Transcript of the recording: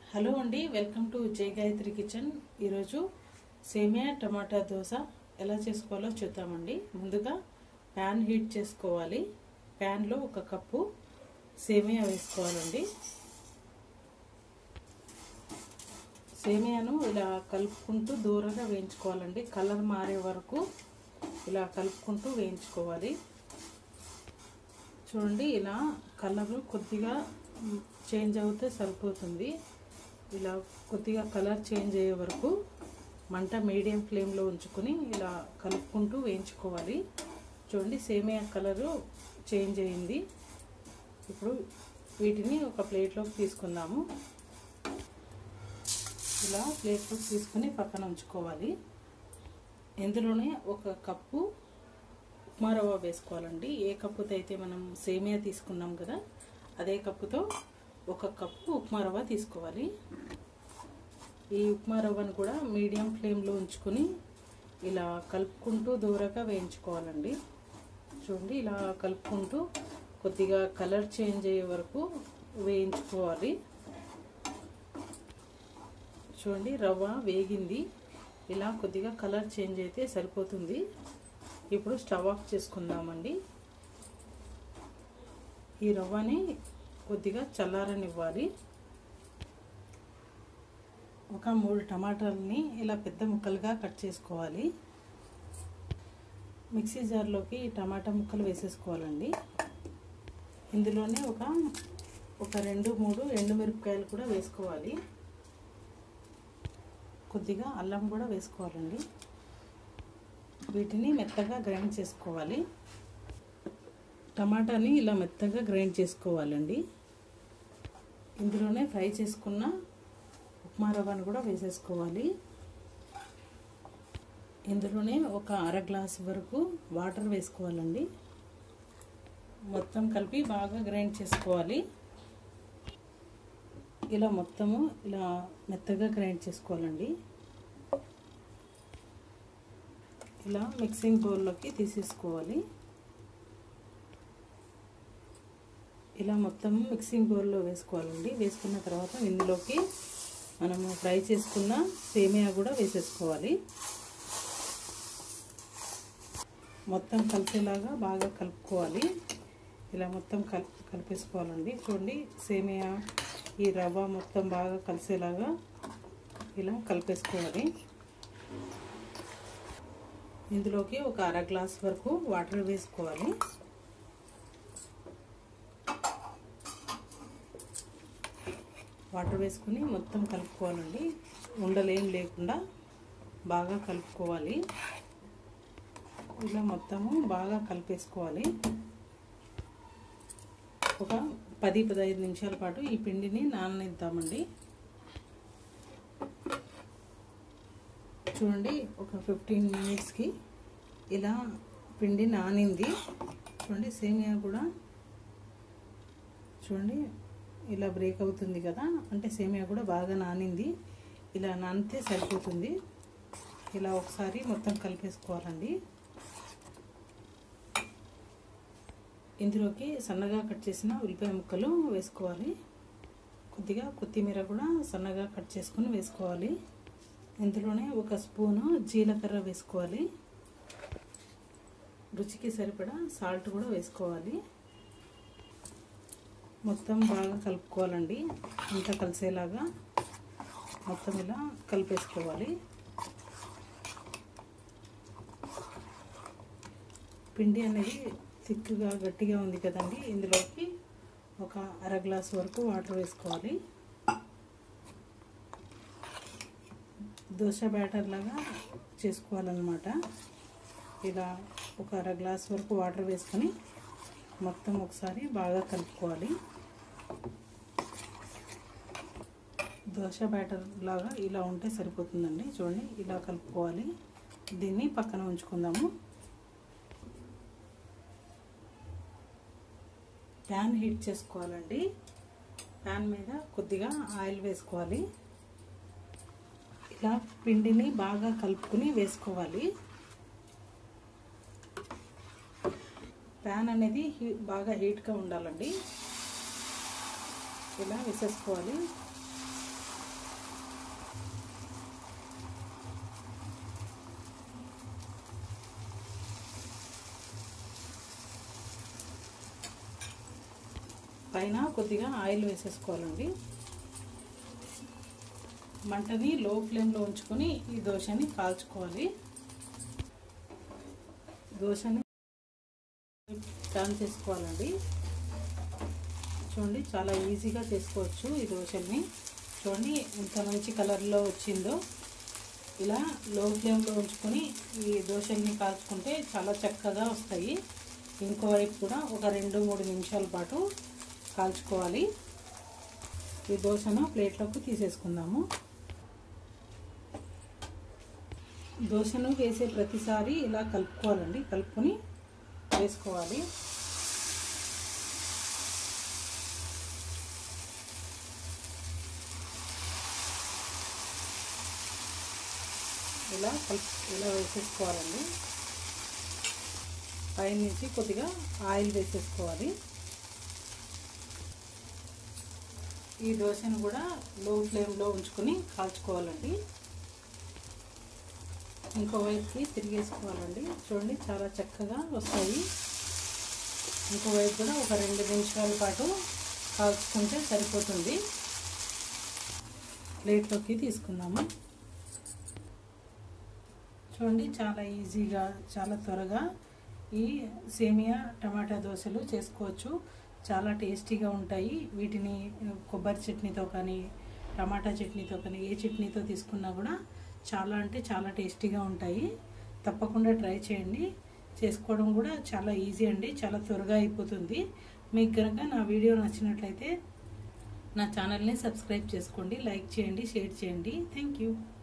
hello అండి welcome to జై Gayatri kitchen ఈరోజు సేమియా టమాటా దోశ ఎలా చేసుకోవాలో చూద్దామండి ముందుగా ప్యాన్ హీట్ చేసుకోవాలి ప్యాన్లో ఒక కప్పు సేమియా వేసుకోవాలండి సేమియాను ఇలా కలుపుకుంటూ దూరంగా వేయించుకోవాలండి కలర్ మారే వరకు ఇలా కలుపుకుంటూ వేయించుకోవాలి చూడండి ఇలా కలర్ కొద్దిగా చేంజ్ అవుతే సరిపోతుంది ఇలా కొద్దిగా కలర్ చేంజ్ అయ్యే వరకు మంట మీడియం ఫ్లేమ్లో ఉంచుకొని ఇలా కలుపుకుంటూ వేయించుకోవాలి చూడండి సేమియా కలరు చేంజ్ అయింది ఇప్పుడు వీటిని ఒక ప్లేట్లోకి తీసుకుందాము ఇలా ప్లేట్లోకి తీసుకొని పక్కన ఉంచుకోవాలి ఇందులోనే ఒక కప్పు ఉప్మా రవ్వ వేసుకోవాలండి ఏ కప్పుతో అయితే మనం సేమియా తీసుకున్నాం కదా అదే కప్పుతో ఒక కప్పు ఉప్మా రవ్వ తీసుకోవాలి ఈ ఉప్మా రవ్వను కూడా మీడియం ఫ్లేమ్లో ఉంచుకొని ఇలా కలుపుకుంటూ దూరగా వేయించుకోవాలండి చూడండి ఇలా కలుపుకుంటూ కొద్దిగా కలర్ చేంజ్ అయ్యే వరకు వేయించుకోవాలి చూడండి రవ్వ వేగింది ఇలా కొద్దిగా కలర్ చేంజ్ అయితే సరిపోతుంది ఇప్పుడు స్టవ్ ఆఫ్ చేసుకుందామండి ఈ రవ్వని కొద్దిగా చల్లారనివ్వాలి ఒక మూడు టమాటాలని ఇలా పెద్ద ముక్కలుగా కట్ చేసుకోవాలి మిక్సీ జార్లోకి టమాటా ముక్కలు వేసేసుకోవాలండి ఇందులోనే ఒక ఒక రెండు మూడు ఎండుమిరపకాయలు కూడా వేసుకోవాలి కొద్దిగా అల్లం కూడా వేసుకోవాలండి వీటిని మెత్తగా గ్రైండ్ చేసుకోవాలి టమాటాని ఇలా మెత్తగా గ్రైండ్ చేసుకోవాలండి ఇందులోనే ఫ్రై చేసుకున్న ఉప్మా రవ్వను కూడా వేసేసుకోవాలి ఇందులోనే ఒక అర గ్లాస్ వరకు వాటర్ వేసుకోవాలండి మొత్తం కలిపి బాగా గ్రైండ్ చేసుకోవాలి ఇలా మొత్తము ఇలా మెత్తగా గ్రైండ్ చేసుకోవాలండి ఇలా మిక్సింగ్ బౌల్లోకి తీసేసుకోవాలి ఇలా మొత్తం మిక్సింగ్ బౌల్లో వేసుకోవాలండి వేసుకున్న తర్వాత ఇందులోకి మనము ఫ్రై చేసుకున్న సేమియా కూడా వేసేసుకోవాలి మొత్తం కలిసేలాగా బాగా కలుపుకోవాలి ఇలా మొత్తం కల్ కలిపేసుకోవాలండి చూడండి సేమియా ఈ రవ్వ మొత్తం బాగా కలిసేలాగా ఇలా కలిపేసుకోవాలి ఇందులోకి ఒక అర గ్లాస్ వరకు వాటర్ వేసుకోవాలి వాటర్ వేసుకుని మొత్తం కలుపుకోవాలండి ఉండలేం లేకుండా బాగా కలుపుకోవాలి ఇలా మొత్తము బాగా కలిపేసుకోవాలి ఒక పది పదహైదు నిమిషాల పాటు ఈ పిండిని నాననిద్దామండి చూడండి ఒక ఫిఫ్టీన్ మినిట్స్కి ఇలా పిండి నానింది చూడండి సేమియా కూడా చూడండి ఇలా బ్రేక్ అవుతుంది కదా అంటే సేమియా కూడా బాగా నానింది ఇలా నానితే సరిపోతుంది ఇలా ఒకసారి మొత్తం కలిపేసుకోవాలండి ఇందులోకి సన్నగా కట్ చేసిన ఉల్లిపాయ ముక్కలు వేసుకోవాలి కొద్దిగా కొత్తిమీర కూడా సన్నగా కట్ చేసుకొని వేసుకోవాలి ఇందులోనే ఒక స్పూను జీలకర్ర వేసుకోవాలి రుచికి సరిపడా సాల్ట్ కూడా వేసుకోవాలి మొత్తం బాగా కలుపుకోవాలండి అంతా కలిసేలాగా మొత్తం ఇలా కలిపేసుకోవాలి పిండి అనేది థిక్గా గట్టిగా ఉంది కదండి ఇందులోకి ఒక అర గ్లాస్ వరకు వాటర్ వేసుకోవాలి దోశ బ్యాటర్ లాగా చేసుకోవాలన్నమాట ఇలా ఒక అర గ్లాస్ వరకు వాటర్ వేసుకొని మొత్తం ఒకసారి బాగా కలుపుకోవాలి దోశ బ్యాటర్ లాగా ఇలా ఉంటే సరిపోతుందండి చూడండి ఇలా కలుపుకోవాలి దీన్ని పక్కన ఉంచుకుందాము ప్యాన్ హీట్ చేసుకోవాలండి ప్యాన్ మీద కొద్దిగా ఆయిల్ వేసుకోవాలి ఇలా పిండిని బాగా కలుపుకుని వేసుకోవాలి ప్యాన్ అనేది హీ బాగా హీట్గా ఉండాలండి ఇలా వేసేసుకోవాలి పైన కొద్దిగా ఆయిల్ వేసేసుకోవాలండి మంటని లో ఫ్లేమ్లో ఉంచుకొని ఈ దోశని కాల్చుకోవాలి దోశని టర్న్ చేసుకోవాలండి చూడండి చాలా ఈజీగా చేసుకోవచ్చు ఈ దోశల్ని చూడండి ఎంత మంచి కలర్లో వచ్చిందో ఇలా లో ఫ్లేమ్లో ఉంచుకొని ఈ దోశల్ని కాల్చుకుంటే చాలా చక్కగా వస్తాయి ఇంకోవైపు కూడా ఒక రెండు మూడు నిమిషాల పాటు కాల్చుకోవాలి ఈ దోశను ప్లేట్లోకి తీసేసుకుందాము దోశను వేసే ప్రతిసారి ఇలా కలుపుకోవాలండి కలుపుకొని వేసుకోవాలి ఇలా కలుపు ఇలా వేసేసుకోవాలండి పైన నుంచి కొద్దిగా ఆయిల్ వేసేసుకోవాలి ఈ దోశను కూడా లో ఫ్లేమ్లో ఉంచుకొని కాల్చుకోవాలండి ఇంకో వైపుకి తిరిగేసుకోవాలండి చూడండి చాలా చక్కగా వస్తాయి ఇంకో వైపు కూడా ఒక రెండు నిమిషాల పాటు కాల్చుకుంటే సరిపోతుంది ప్లేట్లోకి తీసుకుందాము చూడండి చాలా ఈజీగా చాలా త్వరగా ఈ సేమియా టమాటా దోశలు చేసుకోవచ్చు చాలా టేస్టీగా ఉంటాయి వీటిని కొబ్బరి చట్నీతో కానీ టమాటా చట్నీతో కానీ ఏ చట్నీతో తీసుకున్నా కూడా చాలా అంటే చాలా టేస్టీగా ఉంటాయి తప్పకుండా ట్రై చేయండి చేసుకోవడం కూడా చాలా ఈజీ అండి చాలా త్వరగా అయిపోతుంది మీకు కనుక నా వీడియో నచ్చినట్లయితే నా ఛానల్ని సబ్స్క్రైబ్ చేసుకోండి లైక్ చేయండి షేర్ చేయండి థ్యాంక్ యూ